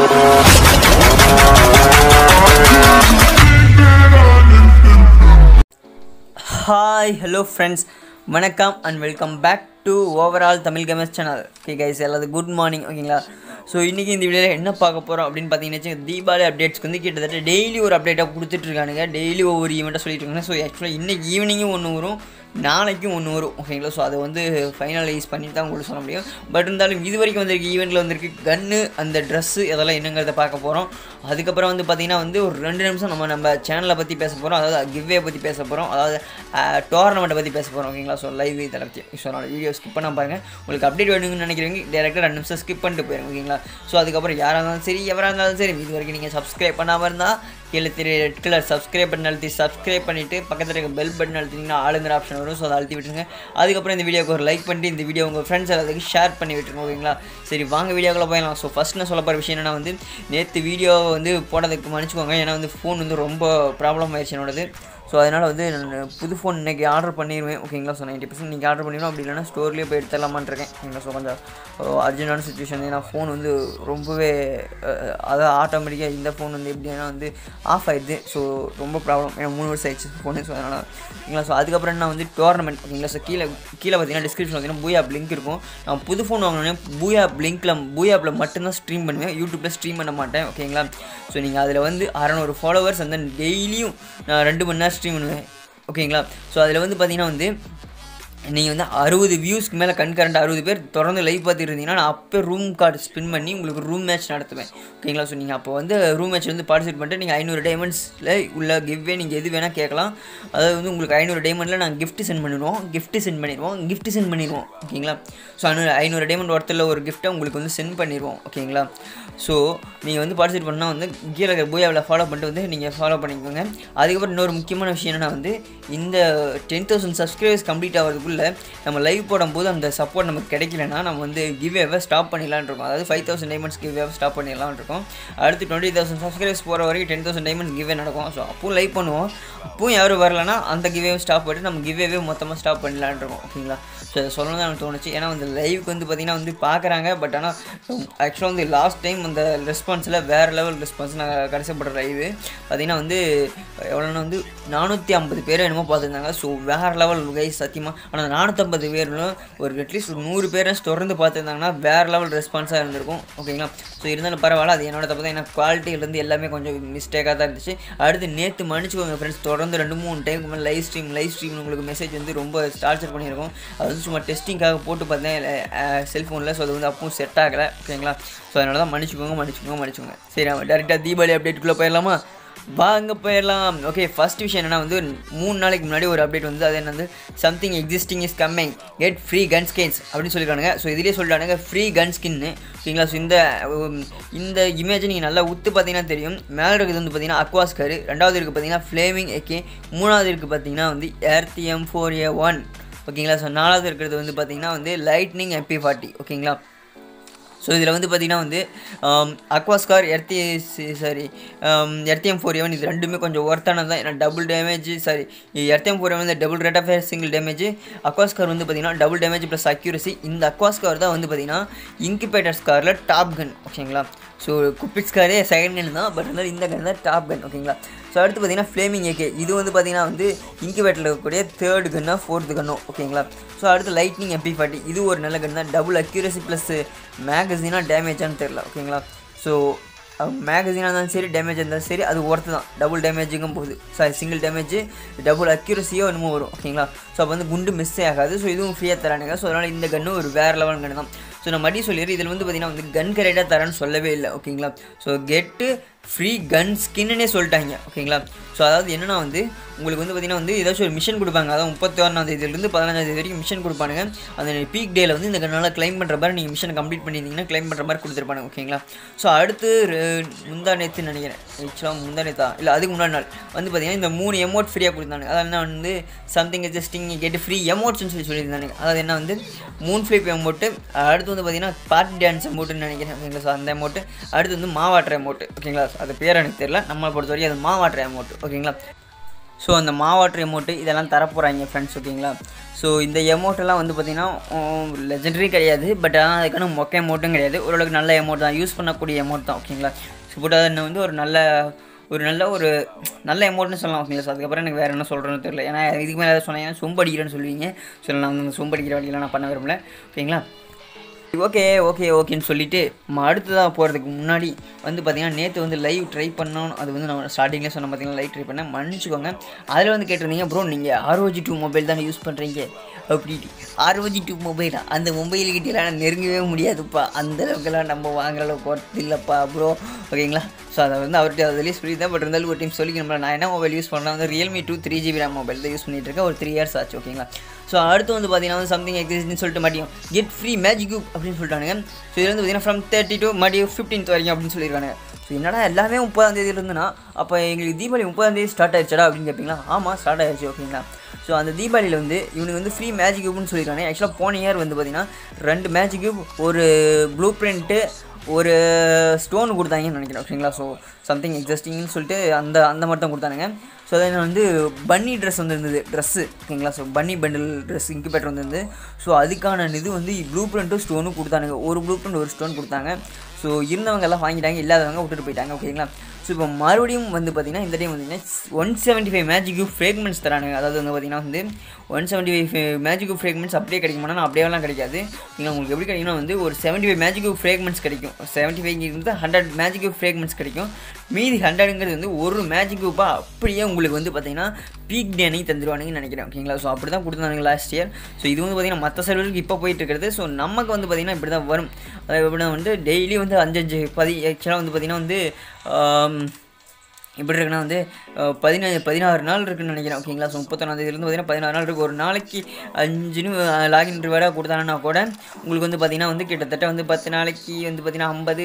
hi hello friends வணக்கம் and welcome back to overall Tamil games channel okay guys எல்லாத்துக்கும் good morning ஓகேங்களா so இன்றைக்கி இந்த வீடியோவில் என்ன பார்க்க போகிறோம் அப்படின்னு பார்த்தீங்கன்னா தீபாவளி அப்டேட்ஸ்க்கு வந்து கிட்டத்தட்ட டெய்லி ஒரு அப்டேட்டாக கொடுத்துட்ருக்கானுங்க டெய்லி ஒவ்வொரு ஈவெண்ட்டாக சொல்லிட்டு இருக்காங்க ஸோ ஆக்சுவலாக இன்னைக்கு ஈவினிங்கும் ஒன்று வரும் நாளைக்கும் ஒன்று வரும் ஓகேங்களா ஸோ அதை வந்து ஃபைனலைஸ் பண்ணிட்டு தான் உங்களுக்கு சொல்ல முடியும் பட் இருந்தாலும் இது வரைக்கும் வந்திருக்கு ஈவெண்ட்டில் வந்திருக்கு கன்று அந்த ட்ரெஸ்ஸு இதெல்லாம் என்னங்கிறத பார்க்க போகிறோம் அதுக்கப்புறம் வந்து பார்த்திங்கன்னா வந்து ஒரு ரெண்டு நிமிஷம் நம்ம நம்ம சேனலை பற்றி பேச போகிறோம் அதாவது கிவ்வே பற்றி பேச போகிறோம் அதாவது டோர்னமெண்ட்டை பற்றி பேச போகிறோம் ஓகேங்களா ஸோ லைவ் இதை பற்றி ஸோ நான் வீடியோ ஸ்கிப் பண்ண பாருங்கள் உங்களுக்கு அப்டேட் வேணும்னு நினைக்கிறவங்க டேரெக்டாக ரெண்டு நிமிஷம் ஸ்கிப் பண்ணிட்டு போயிருங்க ஓகேங்களா ஸோ அதுக்கப்புறம் யாராக இருந்தாலும் சரி எவராக இருந்தாலும் சரி இது வரைக்கும் நீங்கள் சப்ஸ்கிரைப் பண்ணாமல் இருந்தால் கீழே தெரிய ரெட் கலர் சப்ஸ்கிரைப் பட்டன் அழுத்தி சப்ஸ்கிரைப் பண்ணிவிட்டு பக்கத்தில் இருக்க பெல் பட்டன் அழுத்திங்கன்னா ஆளுங்கிற ஆப்ஷன் வரும் ஸோ அதை அழுத்தி விட்டுருங்க அதுக்கப்புறம் இந்த வீடியோக்கு ஒரு லைக் பண்ணிட்டு இந்த வீடியோ உங்கள் ஃப்ரெண்ட்ஸ் எல்லாத்துக்கும் ஷேர் பண்ணி விட்டுருங்க ஓகேங்களா சரி வாங்க வீடியோக்குள்ளே போயிடலாம் ஸோ ஃபஸ்ட் நான் சொல்ல போகிற விஷயம் என்னன்னா வந்து நேற்று வீடியோ வந்து போனதுக்கு மன்னிச்சுக்கோங்க ஏன்னா வந்து ஃபோன் வந்து ரொம்ப ப்ராப்ளம் ஆயிடுச்சு என்னோடது ஸோ அதனால் வந்து நான் புது ஃபோன் இன்றைக்கி ஆர்டர் பண்ணிடுவேன் ஓகேங்களா ஸோ நைன்ட்டி பர்சன்ட் நீங்கள் ஆர்டர் பண்ணிடுவோம் அப்படி இல்லைனா ஸ்டோர்லேயே போய் எடுத்துடலாமான்னு இருக்கேன் ஓகேங்களா ஸோ கொஞ்சம் அர்ஜென்டான சுச்சுவேஷன் ஏன்னா ஃபோன் வந்து ரொம்பவே அஹ், அதாவது ஆட்டோமேட்டிக்காக இந்த ஃபோன் வந்து எப்படின்னா வந்து ஆஃப் ஆயிடுது ஸோ ரொம்ப ப்ராப்ளம் ஏன்னா மூணு வருஷம் ஆயிடுச்சு ஃபோனு ஸோ அதனால் ஓகேங்களா ஸோ அதுக்கப்புறம் என்ன வந்து டோர்னமெண்ட் ஓகேங்களா ஸோ கீழே கீழே பார்த்தீங்கன்னா டிஸ்கிரிப்ஷன் பார்த்தீங்கன்னா பூயா லிங்க் இருக்கும் நான் புது ஃபோன் வாங்கினோடனே பூயா லிங்க்கில் பூயாப்பில் மட்டும்தான் ஸ்ட்ரீம் பண்ணுவேன் யூடியூப்பில் ஸ்ட்ரீம் பண்ண மாட்டேன் ஓகேங்களா ஸோ நீங்கள் அதில் வந்து அறநூறு ஃபாலோவர்ஸ் வந்து டெய்லியும் நான் ரெண்டு மணி நேரம் ஸ்ட்ரீம் பண்ணுவேன் ஓகேங்களா ஸோ அதில் வந்து பார்த்தீங்கன்னா வந்து நீங்கள் வந்து அறுபது வியூஸ்க்கு மேலே கண்கரண்ட் அறுபது பேர் தொடர்ந்து லைவ் பார்த்துட்டு இருந்தீங்கன்னா நான் அப்போ ரூம் கார்டு ஸ்பின் பண்ணி உங்களுக்கு ரூம் மேட்ச் நடத்துவேன் ஓகேங்களா ஸோ நீங்கள் அப்போ வந்து ரூம் மேட்ச் வந்து பார்ட்டிசிபேட் பண்ணிட்டு நீங்கள் ஐநூறு டைமண்ட்ஸில் உள்ள கிவ்வே நீங்கள் எது வேணால் கேட்கலாம் அதாவது வந்து உங்களுக்கு ஐநூறு டைமண்டில் நாங்கள் gift சென்ட் பண்ணிடுவோம் gift சென்ட் பண்ணிடுவோம் gift சென்ட் பண்ணிடுவோம் ஓகேங்களா ஸோ ஐநூறு ஐநூறு டைமண்ட் ஒருத்தரில் ஒரு கிஃப்ட்டை உங்களுக்கு வந்து சென்ட் பண்ணிடுவோம் ஓகேங்களா ஸோ நீங்கள் வந்து பார்ட்டிசிபேட் பண்ணால் வந்து கீழே இருக்கிற பூயாவில் ஃபாலோ பண்ணிட்டு வந்து நீங்கள் ஃபாலோ பண்ணிக்கோங்க அதுக்கப்புறம் இன்னொரு முக்கியமான விஷயம் என்னென்னா வந்து இந்த டென் தௌசண்ட் சப்ஸ்கிரைபர்ஸ் கம்ப்ளீட் ஆகிறதுக்குள்ளே நம்ம லைவ் போடும்போது அந்த சப்போர்ட் நமக்கு கிடைக்கலனா நம்ம வந்து கிவ்வேவை ஸ்டாப் பண்ணிடலான்னு இருக்கோம் அதாவது ஃபைவ் தௌசண்ட் டைமண்ட்ஸ் கிவ்வேவை ஸ்டாப் பண்ணிடலாம்னு இருக்கோம் அடுத்து டுவெண்ட்டி தௌசண்ட் சப்ஸ்கிரைபர்ஸ் போகிற வரைக்கும் டென் தௌசண்ட் டைமண்ட்ஸ் கிவ்வே நடக்கும் ஸோ அப்பவும் லைவ் பண்ணுவோம் அப்பவும் யாரும் வரலனா அந்த கிவ்வே ஸ்டாப் பண்ணிட்டு நம்ம கிவ்வேவே மொத்தமாக ஸ்டாப் பண்ணலான்னு இருக்கோம் ஓகேங்களா ஸோ அதை சொல்லணும் தான் எனக்கு தோணுச்சு ஏன்னா வந்து லைவுக்கு வந்து பார்த்திங்கன்னா வந்து பார்க்குறாங்க பட் ஆனால் ஆக்சுவலாக வந்து லாஸ்ட் டைம் அந்த ரெஸ்பான்ஸில் வேறு லெவல் ரெஸ்பான்ஸ் நான் கடைசிப்படுற லைவு பார்த்திங்கன்னா வந்து எவ்வளோன்னா வந்து நானூற்றி ஐம்பது பேர் என்னமோ பார்த்துருந்தாங்க ஸோ வேறு லெவல் கைஸ் சத்தியமாக ஆனால் நானூற்றம்பது பேர்லும் ஒரு அட்லீஸ்ட் ஒரு நூறு பேரை தொடர்ந்து பார்த்துருந்தாங்கன்னா வேறு லெவல் ரெஸ்பான்ஸாக இருந்திருக்கும் ஓகேங்களா ஸோ இருந்தாலும் பரவாயில்ல அது என்னோட தப்பு தான் ஏன்னா குவாலிட்டியிலேருந்து எல்லாமே கொஞ்சம் மிஸ்டேக்காக தான் இருந்துச்சு அடுத்து நேற்று மன்னிச்சுக்கோங்க ஃப்ரெண்ட்ஸ் தொடர்ந்து ரெண்டு மூணு டைமுக்கு மேலே லைவ் ஸ்ட்ரீம் லைவ் ஸ்ட்ரீம் உங்களுக்கு மெசேஜ் வந்து ரொம்ப டார்ச்சர் பண்ணியிருக்கோம் அது வந்து சும்மா டெஸ்டிங்காக போட்டு பார்த்தேன் செல்ஃபோனில் ஸோ அது வந்து அப்பவும் செட் ஆகலை ஓகேங்களா ஸோ அதனால தான் மன்னிச்சுக்கோங்க மன்னிச்சுக்கோங்க மன்னிச்சுக்கோங்க சரி நம்ம டேரெக்டாக தீபாவளி அப்டேட்டுக்குள்ளே போயிடலாமா வாங்க போயிடலாம் ஓகே ஃபர்ஸ்ட் விஷயம் என்னன்னா வந்து மூணு நாளைக்கு முன்னாடி ஒரு அப்டேட் வந்து அது என்னது something existing is coming get free gun skins அப்படின்னு சொல்லியிருக்கானுங்க ஸோ இதுலேயே சொல்லிட்டானுங்க ஃப்ரீ கன் ஸ்கின்னு ஓகேங்களா ஸோ இந்த உம், இந்த இமேஜை நீங்கள் நல்லா உத்து பார்த்தீங்கன்னா தெரியும் மேலே இருக்கிறது வந்து பார்த்தீங்கன்னா அக்வாஸ்கர் ரெண்டாவது இருக்குது பார்த்தீங்கன்னா ஃப்ளேமிங் ஏகே மூணாவது இருக்குது பார்த்தீங்கன்னா வந்து ஏர்டிஎம் ஃபோர் ஏ ஒன் ஓகேங்களா ஸோ நாலாவது இருக்கிறது வந்து பார்த்தீங்கன்னா வந்து லைட்னிங் எம்பி ஃபார்ட்டி ஓகேங்களா ஸோ இதில் வந்து பார்த்திங்கன்னா வந்து அக்வாஸ்கார் எர்த்தி சாரி எர்த்திஎம் ஃபோர் எவன் இது ரெண்டுமே கொஞ்சம் ஒர்த்தானது தான் ஏன்னா டபுள் டேமேஜ் சாரி எர்த்திஎம் ஃபோர் எவன் வந்து double rate of single damage அக்வாஸ்கார் வந்து பார்த்திங்கன்னா டபுள் டேமேஜ் ப்ளஸ் அக்யூரசி இந்த அக்வாஸ்கார் தான் வந்து பார்த்திங்கன்னா இன்குபேட்டர் ஸ்காரில் டாப் கன் ஓகேங்களா ஸோ குப்பிட் ஸ்காரே செகண்ட் கன் தான் பட் இருந்தாலும் இந்த கன் தான் டாப் கன் ஓகேங்களா ஸோ அடுத்து பார்த்தீங்கன்னா ஃப்ளேமிங் ஏகே இது வந்து பார்த்தீங்கன்னா வந்து இன்குபேட்டரில் இருக்கக்கூடிய தேர்ட் கன்னா ஃபோர்த்து கன்னோ ஓகேங்களா ஸோ அடுத்து லைட்னிங் எம்பி ஃபார்ட்டி இது ஒரு நல்ல கன் தான் டபுள் அக்யூரசி ப்ளஸ் மேகசினாக டேமேஜான்னு தெரில ஓகேங்களா ஸோ மேகசினாக இருந்தாலும் சரி டேமேஜ் இருந்தாலும் சரி அது ஒர்த்து தான் டபுள் டேமேஜுக்கும் போகுது சாரி சிங்கிள் டேமேஜ் டபுள் அக்யூரஸியோ என்னமோ வரும் ஓகேங்களா ஸோ அப்போ வந்து குண்டு மிஸ்ஸே ஆகாது ஸோ இதுவும் ஃப்ரீயாக தரானுங்க ஸோ அதனால் இந்த கன்று ஒரு வேறு லெவல் கன்று தான் ஸோ நான் மறுபடியும் சொல்லிடுறேன் இதில் வந்து பார்த்தீங்கன்னா வந்து கன் கரெக்டாக தரேன்னு சொல்லவே இல்லை ஓகேங்களா ஸோ கெட்டு ஃப்ரீ கன் ஸ்கின்னுனே சொல்லிட்டாங்க ஓகேங்களா ஸோ அதாவது என்னன்னா வந்து உங்களுக்கு வந்து பார்த்தீங்கன்னா வந்து ஏதாச்சும் ஒரு மிஷன் கொடுப்பாங்க அதாவது முப்பத்தி ஒன்றாம் தேதியிலேருந்து பதினஞ்சாம் தேதி வரைக்கும் மிஷன் கொடுப்பானுங்க அந்த பீக் டேல வந்து இந்த கண்ணால் க்ளைம் பண்ணுற மாதிரி நீங்கள் மிஷன் கம்ப்ளீட் பண்ணியிருந்தீங்கன்னா க்ளைம் பண்ணுற மாதிரி கொடுத்துருப்பாங்க ஓகேங்களா ஸோ அடுத்து ரெ- முந்தா நேற்று நினைக்கிறேன் ஆக்சுவலாக முந்தா நேத்தா இல்லை அதுக்கு முன்னாடி நாள் வந்து பார்த்தீங்கன்னா இந்த மூணு எமௌண்ட் ஃப்ரீயாக கொடுத்தாங்க அதாவது என்ன வந்து சம்திங் ஜஸ்டிங் கெட் ஃப்ரீ எமௌண்ட்ஸ்னு சொல்லி சொல்லியிருந்தாங்க அதாவது என்ன வந்து மூன் ஃப்ளிப் எமௌண்ட்டு அடுத்து வந்து பார்த்தீங்கன்னா பார்ட்டி டான்ஸ் எமௌண்ட்டுன்னு நினைக்கிறேன் ஓகேங்களா ஸோ அந்த எமௌண்ட்டு அடுத்து வந்து மாவாட்டுற எமௌண்ட்டு ஓகேங்களா அது பேர் எனக்கு தெரியல நம்மளை பொறுத்த வரைக்கும் அது மாவாட்டுற எமௌண்ட் ஓகேங்களா ஸோ அந்த மாவாட்டர் எமௌண்ட்டு இதெல்லாம் தரப்போகிறாங்க ஃப்ரெண்ட்ஸ் ஓகேங்களா ஸோ இந்த எமௌண்ட்டெல்லாம் வந்து பார்த்திங்கன்னா லெஜெண்டரி கிடையாது பட் ஆனால் அதுக்கான மொக்க எமௌண்ட்டும் கிடையாது ஓரளவுக்கு நல்ல எமௌண்ட் தான் யூஸ் பண்ணக்கூடிய எமௌண்ட் தான் ஓகேங்களா ஸோ பட் அது வந்து ஒரு நல்ல ஒரு நல்ல ஒரு நல்ல எமௌண்ட்னு சொல்லலாம் ஓகேங்களா ஸோ அதுக்கப்புறம் எனக்கு வேறு என்ன சொல்கிறேன்னு தெரியல ஏன்னா இதுக்கு மேலே ஏதாவது சொன்னீங்கன்னா சொம்படிக்கிறேன்னு சொல்லுவீங்க ஸோ நான் வந்து சொம்படிக்கிற வழியெல்லாம் நான் பண்ண விரும்பல ஓகேங்களா ஓகே ஓகே ஓகேன்னு சொல்லிட்டு நம்ம அடுத்ததாக போகிறதுக்கு முன்னாடி வந்து பார்த்தீங்கன்னா நேற்று வந்து லைவ் ட்ரை பண்ணோம் அது வந்து நான் ஸ்டார்டிங்லேயே சொன்ன பார்த்தீங்கன்னா லைவ் ட்ரை பண்ணேன் மன்னிச்சுக்கோங்க அதில் வந்து கேட்டிருந்தீங்க ப்ரோ நீங்கள் ஆர்ஓஜி டூ மொபைல் தானே யூஸ் பண்ணுறீங்க அப்படின்ட்டு ஆர்ஓஜி டூ மொபைலா அந்த மொபைல் கிட்டலாம் நெருங்கவே முடியாதுப்பா அந்த அளவுக்குலாம் நம்ம வாங்குற அளவுக்கு ஒர்த் இல்லைப்பா ப்ரோ ஓகேங்களா ஸோ அதை வந்து அவர்கிட்ட அதிலே சொல்லியிருந்தேன் பட் இருந்தாலும் ஒரு டைம் சொல்லிக்கணும்ல நான் என்ன மொபைல் யூஸ் பண்ணேன் வந்து Realme two three GB RAM mobile தான் யூஸ் பண்ணிட்டு இருக்கேன் ஒரு த்ரீ இயர்ஸ் ஆச்சு ஓகேங்களா ஸோ அடுத்து வந்து பார்த்தீங்கன்னா வந்து சம்திங் எக்ஸிஸ்ட்னு சொல்லிட்டு மாட்டியும் கெட் ஃப்ரீ மேஜிக் குப் அப்படின்னு சொல்லிட்டானுங்க ஸோ இது வந்து பார்த்தீங்கன்னா ஃப்ரம் தேர்ட்டி டு மறுபடியும் ஃபிஃப்டீன்த் வரைக்கும் அப்படின்னு சொல்லியிருக்காங்க ஸோ என்னடா எல்லாமே முப்பதாம் தேதியில இருந்துன்னா அப்போ எங்களுக்கு தீபாவளி முப்பதாம் தேதி ஸ்டார்ட் ஆயிடுச்சடா அப்படின்னு கேட்பீங்களா ஆமாம் ஸ்டார்ட் ஆயிடுச்சு ஓகேங்களா ஸோ அந்த தீபாவளியில் வந்து இவனுக்கு வந்து ஃப்ரீ மேஜிக் கியூப்னு சொல்லியிருக்காங்க ஆக்சுவலாக போன இயர் வந்து பார்த்தீங்கன்னா ரெண்டு மேஜிக் கியூப் ஒரு ப்ளூ பிரிண்ட்டு ஒரு ஸ்டோன் கொடுத்தாங்கன்னு நினைக்கிறேன் ஓகேங்களா ஸோ சம்திங் எக்ஸிஸ்டிங்னு சொல்லிட்டு அந்த அந்த மாதிரி தான் கொடுத்தானுங்க ஸோ அதில் வந்து பன்னி ட்ரெஸ் வந்துருந்தது ட்ரெஸ்ஸு ஓகேங்களா so bunny bundle dress incubator வந்துருந்து ஸோ அதுக்கான இது வந்து ப்ளூ பிரிண்ட்டும் ஸ்டோனும் கொடுத்தானுங்க ஒரு ப்ளூ பிரிண்ட் ஒரு ஸ்டோன் கொடுத்தாங்க ஸோ இருந்தவங்க எல்லாம் வாங்கிட்டாங்க இல்லாதவங்க விட்டுட்டு போயிட்டாங்க ஓகேங்களா ஸோ இப்போ மறுபடியும் வந்து பார்த்தீங்கன்னா இந்த டைம் வந்து one seventy five magic fragments தரானுங்க அதாவது வந்து பார்த்தீங்கன்னா வந்து one seventy five magic fragments அப்படியே கிடைக்குமானா அப்படியேலாம் கிடைக்காது நீங்கள் உங்களுக்கு எப்படி கிடைக்கும்னா வந்து ஒரு செவன்ட்டி ஃபைவ் மேஜிக் ஃப்ரேக்மெண்ட்ஸ் கிடைக்கும் செவன்ட்டி ஃபைவ் இருந்து ஹண்ட்ரட் மேஜிக் ஃப்ரேக்மெண்ட்ஸ் கிடைக்கும் மீதி ஹண்ட்ரடுங்கிறது வந்து ஒரு மேஜிக் குரூப்பாக அப்படியே உங்களுக்கு வந்து பார்த்தீங்கன்னா பீக் டே அன்னைக்கு தந்துருவானுங்கன்னு நினைக்கிறேன் ஓகேங்களா ஸோ அப்படி தான் கொடுத்தாங்க லாஸ்ட் இயர் ஸோ இது வந்து பார்த்தீங்கன்னா மற்ற சர்வருக்கு இப்போ போயிட்டு இருக்கிறது ஸோ நமக்கு வந்து பார்த்தீங்கன்னா இப்படி தான் வரும் அதாவது எப்படின்னா வந்து டெய்லி வந்து அஞ்சஞ்சு பதி ஆக்சுவலாக வந்து பார்த்தீங்கன்னா வந்து எப்படி இருக்குன்னா வந்து பதினேழு பதினாறு நாள் இருக்குன்னு நினைக்கிறேன் ஓகேங்களா ஸோ முப்பத்தொன்னாந்தேதியிலேருந்து பார்த்தீங்கன்னா பதினாறு நாள் இருக்குது ஒரு நாளைக்கு அஞ்சுன்னு லாகின் ரிவார்டாக கொடுத்தாங்கன்னா கூட உங்களுக்கு வந்து பார்த்தீங்கன்னா வந்து கிட்டத்தட்ட வந்து பத்து நாளைக்கு வந்து பார்த்தீங்கன்னா ஐம்பது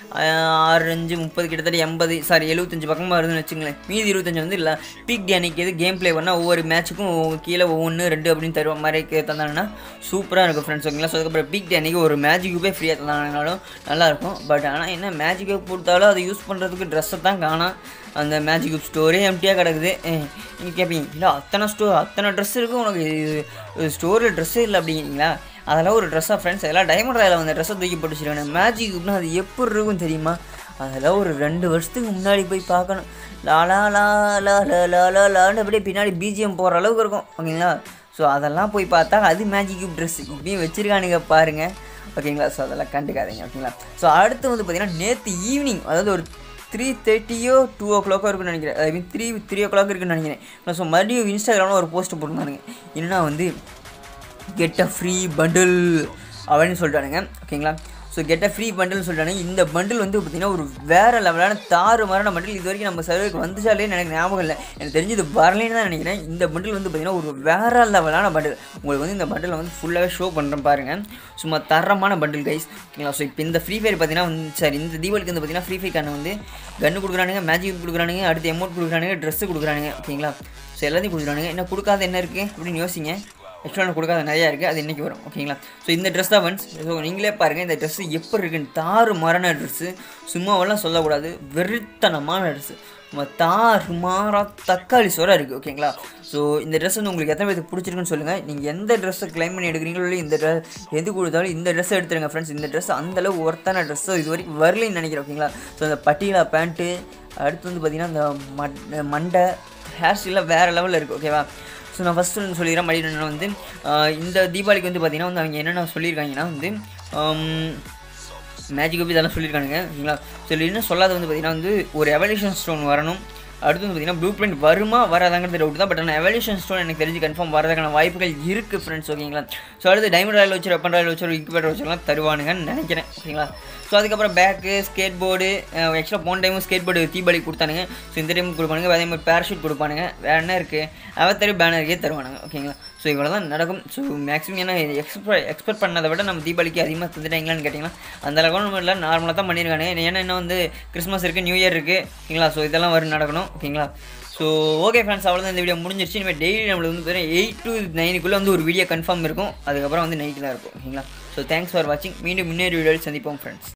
ஆறு அஞ்சு முப்பது கிட்டத்தட்ட எண்பது சாரி எழுபத்தஞ்சு பக்கமாக வருதுன்னு வச்சுங்களேன் மீதி இருபத்தஞ்சு வந்து இல்லை பீக் டே அன்னைக்கு எது கேம் ப்ளே பண்ணால் ஒவ்வொரு மேட்ச்சுக்கும் கீழே ஒவ்வொன்று ரெண்டு அப்படின்னு தருவ மாதிரி தந்தாங்கன்னா சூப்பராக இருக்கும் ஃப்ரெண்ட்ஸ் ஓகேங்களா ஸோ அதுக்கப்புறம் பீக் டே அன்னைக்கு ஒரு மேஜிக்குப்பே ஃப்ரீயாக தந்தாங்கனாலும் நல்லாயிருக்கும் பட் ஆனால் என்ன மேஜிக்கை கொடுத்தாலும் அதை யூஸ் பண்ணுறதுக்கு ட்ரெஸ்ஸை தான் காணாம் அந்த மேஜிக் குப் ஸ்டோரே எம்டியாக கிடக்குது நீங்கள் கேட்பீங்க இல்லை அத்தனை ஸ்டோர் அத்தனை ட்ரெஸ் இருக்குது உனக்கு ஸ்டோரில் ட்ரெஸ்ஸே இல்லை அப்படிங்கிறீங்களா அதெல்லாம் ஒரு ட்ரெஸ்ஸாக ஃப்ரெண்ட்ஸ் எல்லாம் டைமண்ட் ராயில் வந்து ட்ரெஸ்ஸை தூக்கி போட்டு வச்சுருக்காங்க மேஜிக் குப்னா அது எப்படி இருக்கும் தெரியுமா அதெல்லாம் ஒரு ரெண்டு வருஷத்துக்கு முன்னாடி போய் பார்க்கணும் லாலா லா லா லா லா லா லான்னு அப்படியே பின்னாடி பிஜிஎம் போகிற அளவுக்கு இருக்கும் ஓகேங்களா ஸோ அதெல்லாம் போய் பார்த்தா அது மேஜிக் குப் ட்ரெஸ் இப்படியும் வச்சுருக்கானுங்க பாருங்கள் ஓகேங்களா ஸோ அதெல்லாம் கண்டுக்காதீங்க ஓகேங்களா ஸோ அடுத்து வந்து பார்த்திங்கன்னா நேற்று ஈவினிங் அதாவது ஒரு த்ரீ தேர்ட்டியோ டூ ஓ கிளாக்கோ இருக்குன்னு நினைக்கிறேன் I mean three three o'clock இருக்குன்னு நினைக்கிறேன் ஸோ மறுபடியும் இன்ஸ்டாகிராமில் ஒரு போஸ்ட் போட்டிருந்தானுங்க என்னன்னா வந்து கெட் அ ஃப்ரீ பண்டில் அப்படின்னு சொல்லிட்டானுங்க ஓகேங்களா ஸோ கெட் அ ஃப்ரீ பண்டில்னு சொல்லிட்டானுங்க இந்த பண்டில் வந்து பார்த்திங்கன்னா ஒரு வேறு லெவலான தாறு மரண பண்டில் இது வரைக்கும் நம்ம சர்வருக்கு வந்துச்சாலே எனக்கு ஞாபகம் இல்லை எனக்கு தெரிஞ்சு இது வரலேன்னு தான் நினைக்கிறேன் இந்த பண்டில் வந்து பார்த்திங்கன்னா ஒரு வேறு லெவலான பண்டில் உங்களுக்கு வந்து இந்த பண்டில் வந்து ஃபுல்லாகவே ஷோ பண்ணுறேன் பாருங்கள் சும்மா தரமான பண்டில் கைஸ் ஓகேங்களா ஸோ இப்போ இந்த ஃப்ரீ ஃபயர் பார்த்தீங்கன்னா வந்து சாரி இந்த தீபாவளிக்கு வந்து பார்த்தீங்கன்னா ஃப்ரீ ஃபயர் கண்ணு வந்து கன்று கொடுக்குறானுங்க மேஜிக் கொடுக்குறானுங்க அடுத்து எமௌண்ட் கொடுக்குறானுங்க ட்ரெஸ்ஸு கொடுக்குறானுங்க ஓகேங்களா ஸோ எல்லாத்தையும் கொடுக்குறானுங்க என்ன கொடுக்காத என்ன இருக்குது அப்படின்னு யோசிங்க ஆக்சுவலாக கொடுக்காத நிறையா இருக்குது அது இன்றைக்கி வரும் ஓகேங்களா ஸோ இந்த ட்ரெஸ் தான் ஃப்ரெண்ட்ஸ் ஸோ நீங்களே பாருங்கள் இந்த ட்ரெஸ்ஸு எப்படி இருக்குன்னு தாறு மரண ட்ரெஸ்ஸு சும்மாவெல்லாம் சொல்லக்கூடாது வெறித்தனமான ட்ரெஸ்ஸு நம்ம தாறு மாறா தக்காளி சோறாக இருக்குது ஓகேங்களா ஸோ இந்த ட்ரெஸ் வந்து உங்களுக்கு எத்தனை பேருக்கு பிடிச்சிருக்குன்னு சொல்லுங்கள் நீங்கள் எந்த ட்ரெஸ்ஸை கிளைம் பண்ணி எடுக்கிறீங்களோ இல்லை இந்த ட்ரெஸ் எது கொடுத்தாலும் இந்த ட்ரெஸ்ஸை எடுத்துருங்க ஃப்ரெண்ட்ஸ் இந்த ட்ரெஸ் அந்தளவு ஒர்த்தான ட்ரெஸ்ஸோ இது வரைக்கும் வரலைன்னு நினைக்கிறேன் ஓகேங்களா ஸோ அந்த பட்டியலா பேண்ட்டு அடுத்து வந்து பார்த்திங்கன்னா இந்த மட் மண்டை ஹேர் ஸ்டைலாம் வேறு லெவலில் இருக்குது ஓகேவா ஸோ நான் ஃபஸ்ட்டு வந்து சொல்லிடுறேன் மறுபடியும் வந்து இந்த தீபாவளிக்கு வந்து பார்த்திங்கன்னா வந்து அவங்க என்னென்ன சொல்லியிருக்காங்கன்னா வந்து மேஜிக் பற்றி இதெல்லாம் சொல்லியிருக்கானுங்க ஓகேங்களா ஸோ என்ன சொல்லாத வந்து பார்த்திங்கன்னா வந்து ஒரு எவல்யூஷன் ஸ்டோன் வரணும் அடுத்து வந்து பார்த்திங்கன்னா ப்ளூ பிரிண்ட் வருமா வராதாங்கிறது டவுட் தான் பட் ஆனால் எவல்யூஷன் ஸ்டோன் எனக்கு தெரிஞ்சு கன்ஃபார்ம் வரதுக்கான வாய்ப்புகள் இருக்குது ஃப்ரெண்ட்ஸ் ஓகேங்களா ஸோ அடுத்து டைமண்ட் ராயல் வச்சு வெப்பன் ராயல் வச்சு ஒரு இன்குபேட்டர் வச்சுலாம் தருவானுங்கன்னு நினைக்கிறேன் ஓகேங்களா ஸோ அதுக்கப்புறம் பேக்கு ஸ்கேட் போர்டு ஆக்சுவலாக போன டைமும் ஸ்கேட் போர்டு தீபாவளி கொடுத்தானுங்க ஸோ இந்த டைம் கொடுப்பானுங்க அதே மாதிரி பேராஷூட் கொடுப்பானுங்க வேறு என்ன இருக்குது அவத்தரி பேனருக்கே தருவானுங்க ஓகேங்களா ஸோ இவ்வளோ தான் நடக்கும் ஸோ மேக்ஸிமம் ஏன்னா எக்ஸ்பெக்ட் எக்ஸ்பெக்ட் பண்ணதை விட நம்ம தீபாவளிக்கு அதிகமாக தந்துட்டாங்களான்னு கேட்டிங்கன்னா அந்த அளவுக்கு நம்ம இல்லை நார்மலாக தான் பண்ணியிருக்காங்க ஏன்னா இன்னும் வந்து கிறிஸ்மஸ் இருக்குது நியூ இயர் இருக்குது ஓகேங்களா ஸோ இதெல்லாம் வரும் நடக்கணும் ஓகேங்களா ஸோ ஓகே ஃப்ரெண்ட்ஸ் அவ்வளோதான் இந்த வீடியோ முடிஞ்சிருச்சு இனிமேல் டெய்லி நம்மளுக்கு வந்து பார்த்தீங்கன்னா எயிட் டு நைனுக்குள்ளே வந்து ஒரு வீடியோ கன்ஃபார்ம் இருக்கும் அதுக்கப்புறம் வந்து நைட்டு தான் இருக்கும் ஓகேங்களா ஸோ தேங்க்ஸ் ஃபார் வாட்சிங் மீண்டும் முன்னேறி வீடியோவில் சந்திப்போம் ஃப்ரெண்ட்ஸ்